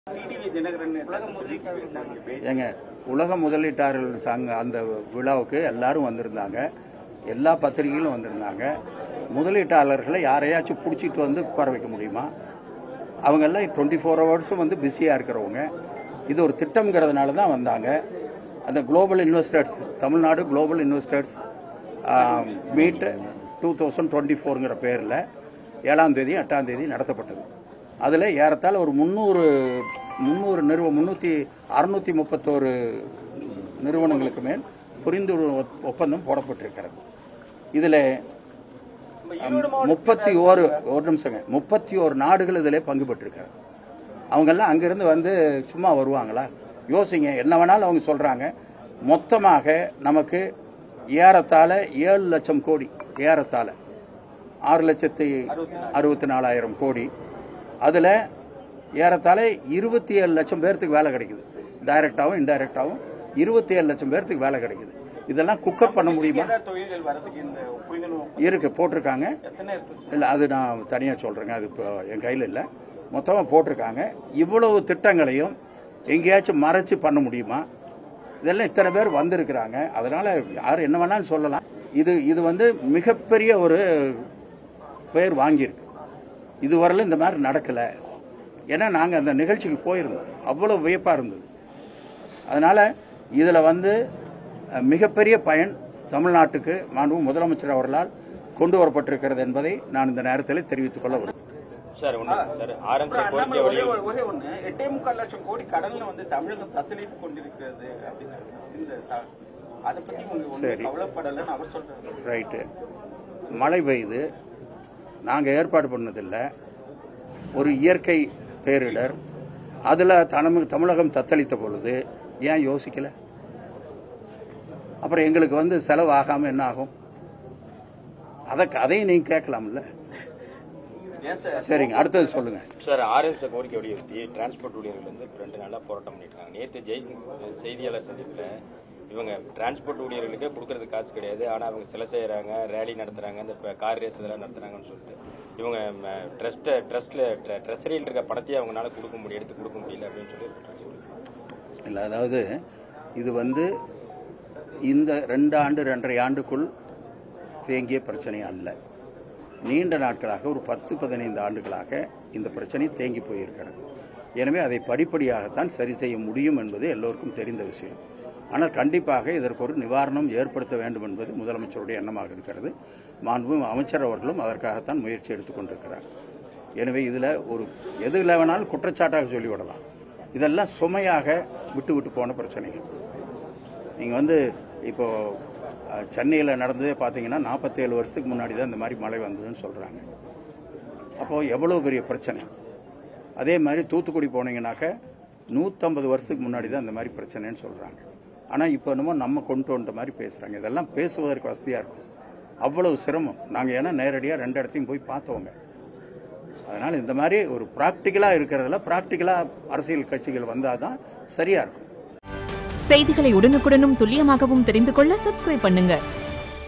TTV Dinakaran சொல்லிட்டு போயிருந்தாங்க பேட்டி. ஏங்க உலக முதலீட்டாளர்கள் சங்க அந்த விழாவுக்கு எல்லாரும் வந்திருந்தாங்க எல்லா பத்திரிகைகளும் வந்திருந்தாங்க முதலீட்டாளர்களை யாரையாச்சும் பிடிச்சிட்டு வந்து உட்கார வைக்க முடியுமா அவங்கெல்லாம் டுவெண்ட்டி ஃபோர் ஹவர்ஸும் வந்து பிஸியாக இருக்கிறவங்க இது ஒரு திட்டம்ங்கிறதுனால தான் வந்தாங்க அந்த global investors Tamil Nadu global investors meet two thousand twenty ஃபோருங்கிற பேரில் ஏழாம் தேதி எட்டாம் தேதி நடத்தப்பட்டது அதில் ஏறத்தாழ ஒரு முந்நூறு முந்நூறு நிறுவ முந்நூற்றி அறுநூற்றி முப்பத்தோரு நிறுவனங்களுக்கு மேல் புரிந்து ஒப்பந்தம் போடப்பட்டிருக்கிறது இதில் முப்பத்தி ஓரு ஒரு நிமிஷங்க முப்பத்தி ஓரு நாடுகள் இதில் பங்கு பெற்றிருக்கிறது அவங்கெல்லாம் அங்கிருந்து வந்து சும்மா வருவாங்களா யோசிங்க என்ன வேணாலும் அவங்க சொல்றாங்க மொத்தமாக நமக்கு ஏறத்தாழ ஏழு லட்சம் கோடி ஏறத்தாழ ஆறு லட்சத்தி அறுபத்தி நாலாயிரம் கோடி அதுல ஏறத்தாழ இருபத்தி ஏழு லட்சம் பேர்த்துக்கு வேலை கிடைக்குது டைரக்டாவும் இன்டைரக்டாவும் இருபத்தி ஏழு லட்சம் பேர்த்துக்கு வேலை கிடைக்குது இதெல்லாம் குக்கப் பண்ண முடியுமா ஏதாவது தொழில்கள் வரதுக்கு இந்த புரிந்துணர்வு இருக்கு போட்டிருக்காங்க எத்தனை இருக்கு இல்லை அது நான் தனியாக சொல்கிறேங்க அது இப்போ என் கையில் இல்லை மொத்தமாக போட்டிருக்காங்க இவ்வளவு திட்டங்களையும் எங்கேயாச்சும் மறைச்சு பண்ண முடியுமா இதெல்லாம் இத்தனை பேர் வந்திருக்கிறாங்க அதனால யார் என்ன வேணாலும் சொல்லலாம் இது இது வந்து மிகப்பெரிய ஒரு பெயர் வாங்கியிருக்கு இதுவரையிலும் இந்த மாதிரி நடக்கலை ஏன்னா நாங்கள் அந்த நிகழ்ச்சிக்கு போயிருந்தோம் அவ்வளோ வியப்பாக இருந்தது அதனால இதில் வந்து அஹ், மிகப்பெரிய பயன் தமிழ்நாட்டுக்கு மாண்பு முதலமைச்சர் அவர்களால் கொண்டு வரப்பட்டிருக்கிறது என்பதை நான் இந்த நேரத்தில் தெரிவித்துக் கொள்ள விரும்புகிறேன் சார் ஒண்ணு சார் ஆரம்ப அப்புறம் கோரிக்கை அண்ணாமலை ஒரே வழி ஒரு- ஒரே ஒண்ணு எட்டே முக்கால் லட்சம் கோடி கடல்ல வந்து தமிழகம் தத்தளித்து கொண்டிருக்கிறது அப்படின்னு இந்த த- அதை பத்தி உங்களுக்கு ஒண்ணும் சரி. கவலைப்படலைன்னு அவர் சொல்றாரு ரைட்டு மழை பெய்யுது நாங்கள் ஏற்பாடு பண்ணதில்லை ஒரு இயற்கை பேரிடர் அதில் தனமு தமிழகம் தத்தளித்த பொழுது ஏன் யோசிக்கல அப்புறம் எங்களுக்கு வந்து செலவு ஆகாமல் என்ன ஆகும் அதை அதையும் நீங்கள் கேட்கலாம்ல ஏன் சார் சரிங்க அடுத்தது சொல்லுங்கள் சார் ஆரம்ப கோரிக்கை வலியுறுத்தி டிரான்ஸ்போர்ட் ஊழியர்கள் வந்து இப்ப ரெண்டு நாளா போராட்டம் பண்ணிட்டு இருக்காங்க நேற்று ஜெய் செய்தியாளர் சந்திப்புல இவங்க டிரான்ஸ்போர்ட் ஊழியர்களுக்கு கொடுக்கறது காசு கிடையாது ஆனா அவங்க சிலை செய்யறாங்க ரேலி நடத்துறாங்க இந்த ப- கார் ரேஸ் இதெல்லாம் நடத்துறாங்கன்னு சொல்லிட்டு இவங்க ட்ரஸ்ட் ட்ரஸ்ட்ல ட்ரெஸரியில் இருக்க பணத்தையே அவங்களால கொடுக்க முடியும் எடுத்து கொடுக்க முடியல அப்படின்னு சொல்லி குற்றம் சொல்லியிருக்காங்க. இல்லை அதாவது இது வந்து இந்த ரெண்டு ஆண்டு ரெண்டரை ஆண்டுக்குள் தேங்கிய பிரச்சனை அல்ல நீண்ட நாட்களாக ஒரு பத்து பதினைந்து ஆண்டுகளாக இந்த பிரச்சனை தேங்கி போயிருக்கிறது எனவே அதை படிப்படியாகத்தான் சரி செய்ய முடியும் என்பது எல்லோருக்கும் தெரிந்த விஷயம் ஆனால் கண்டிப்பாக இதற்கு ஒரு நிவாரணம் ஏற்படுத்த வேண்டும் என்பது முதலமைச்சருடைய எண்ணமாக இருக்கிறது மாண்பு அமைச்சர் அவர்களும் அதற்காகத்தான் முயற்சி எடுத்துக்கொண்டிருக்கிறார் எனவே இதில் ஒரு எதுல வேணாலும் குற்றச்சாட்டாக சொல்லிவிடலாம் இதெல்லாம் சுமையாக விட்டு விட்டு போன பிரச்சனைகள் நீங்கள் வந்து இப்போ சென்னையில் நடந்ததே பார்த்தீங்கன்னா நாற்பத்தேழு வருஷத்துக்கு முன்னாடி தான் இந்த மாதிரி மழை வந்ததுன்னு சொல்கிறாங்க அப்போது எவ்வளோ பெரிய பிரச்சனை அதே மாதிரி தூத்துக்குடி போனீங்கன்னாக்க நூற்றம்பது வருஷத்துக்கு முன்னாடி தான் இந்த மாதிரி பிரச்சனைன்னு சொல்கிறாங்க ஆனால் இப்போ என்னமோ நம்ம கொண்டு வந்த மாதிரி பேசுகிறாங்க இதெல்லாம் பேசுவதற்கு வசதியாக இருக்கும் அவ்வளவு சிரமம் நாங்கள் ஏன்னா நேரடியாக ரெண்டு இடத்தையும் போய் பார்த்தவங்க அதனால் இந்த மாதிரி ஒரு ப்ராக்டிக்கலாக இருக்கிறதுல ப்ராக்டிக்கலாக அரசியல் கட்சிகள் வந்தால் தான் சரியாக இருக்கும் செய்திகளை உடனுக்குடனும் துல்லியமாகவும் தெரிந்து கொள்ள சப்ஸ்கிரைப் பண்ணுங்க